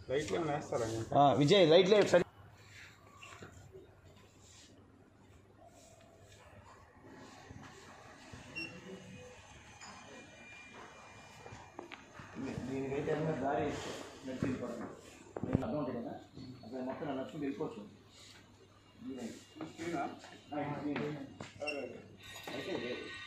లైట్లు ఏమైనా వేస్తారా ఇంకా? ఆ, విజయ్ లైట్లే ఒకసారి దీనికైతే ఏమన్నా దారి నడిచి వెళ్ళిపోవడం నేను అర్థం ఉంటుంది కదా అక్కడ మొత్తం నడుచుకుంటూ వెళ్ళిపోవచ్చు ఆ, ఇది screen. అయితే ఇదే.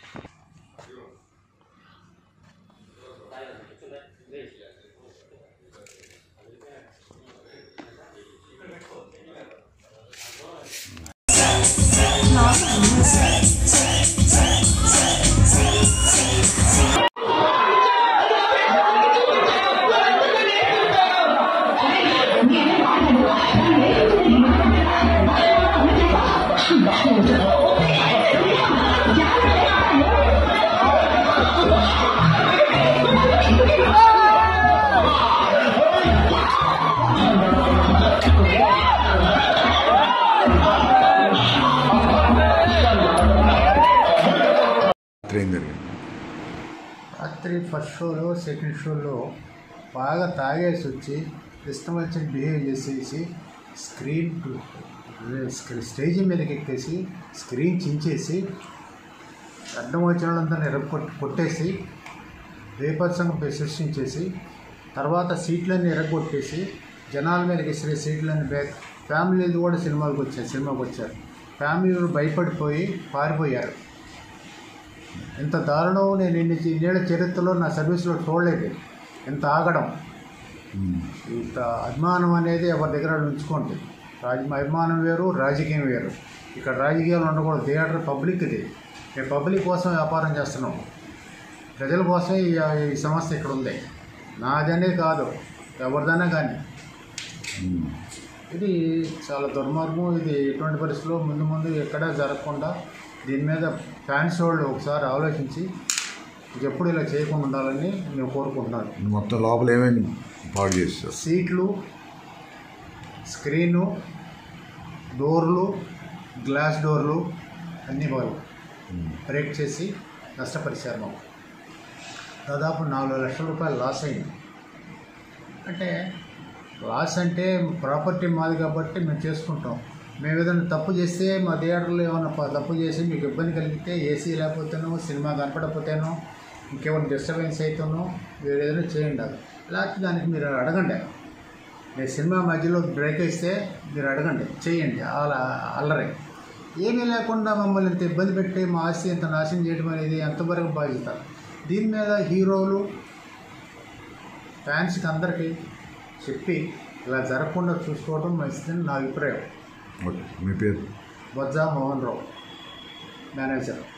ట్రైన్ జరిగింది రాత్రి ఫస్ట్ షోలో సెకండ్ షోలో బాగా తాగేసి వచ్చి ఇష్టం వచ్చిన బిహేవ్ చేసేసి స్క్రీన్ స్టేజ్ మీదకి ఎక్కేసి స్క్రీన్ చించేసి అడ్డం వచ్చిన వాళ్ళంతా ఎరగొట్టి కొట్టేసి బేపత్సంగం సృష్టించేసి తర్వాత సీట్లన్నీ ఎరగొట్టేసి జనాల మీదకి ఇసిరే సీట్లన్నీ బ్యాక్ ఫ్యామిలీలు కూడా సినిమాలకు వచ్చారు సినిమాకి వచ్చారు ఫ్యామిలీలు భయపడిపోయి పారిపోయారు ఇంత దారుణం నేను ఇన్ని ఇన్నేళ్ల చరిత్రలో నా సర్వీస్లో చూడలేదు ఇంత ఆగడం ఇంత అభిమానం అనేది ఎవరి దగ్గర ఉంచుకోండి రాజ అభిమానం వేరు రాజకీయం వేరు ఇక్కడ రాజకీయాలు ఉండకూడదు థియేటర్ పబ్లిక్ ఇది మేము పబ్లిక్ కోసం వ్యాపారం చేస్తున్నాం ప్రజల కోసమే ఈ ఈ సమస్య ఇక్కడ ఉంది నాదనే కాదు ఎవరిదైనా కానీ ఇది చాలా దుర్మార్గం ఇది ఎటువంటి పరిస్థితుల్లో ముందు ముందు ఎక్కడా జరగకుండా దీని మీద ఫ్యాన్స్ వాళ్ళు ఒకసారి ఆలోచించి ఎప్పుడు ఇలా చేయకుండా ఉండాలని మేము కోరుకుంటున్నాను మొత్తం లోపల ఏమేమి పాడు చేస్తారు సీట్లు స్క్రీను డోర్లు గ్లాస్ డోర్లు అన్నీ వాళ్ళు బ్రేక్ చేసి నష్టపరిచారు మాకు దాదాపు నాలుగు లక్షల రూపాయలు లాస్ అయింది అంటే లాస్ అంటే ప్రాపర్టీ మాది కాబట్టి మేము చేసుకుంటాం మేము ఏదైనా తప్పు చేస్తే మా థియేటర్లో ఏమైనా ప- తప్పు చేసి మీకు ఇబ్బంది కలిగితే ఏసీ లేకపోతేనో సినిమా కనపడకపోతేనో ఇంకేమైనా డిస్టర్బెన్స్ అయితేనో మీరు ఏదైనా చేయండి అది లేకపోతే దానికి మీరు అడగండి నేను సినిమా మధ్యలో బ్రేక్ ఇస్తే మీరు అడగండి చేయండి అలా అల్లరి ఏమీ లేకుండా మమ్మల్ని ఇంత ఇబ్బంది పెట్టి మా ఆస్తి ఇంత నాశనం చేయడం అనేది ఎంతవరకు బాధ్యత దీని మీద హీరోలు ఫ్యాన్స్కి అందరికీ చెప్పి ఇలా జరగకుండా చూసుకోవడం మంచిదని నా అభిప్రాయం ఓకే మీ పేరు బొజ్జా మోహన్ రావు మేనేజర్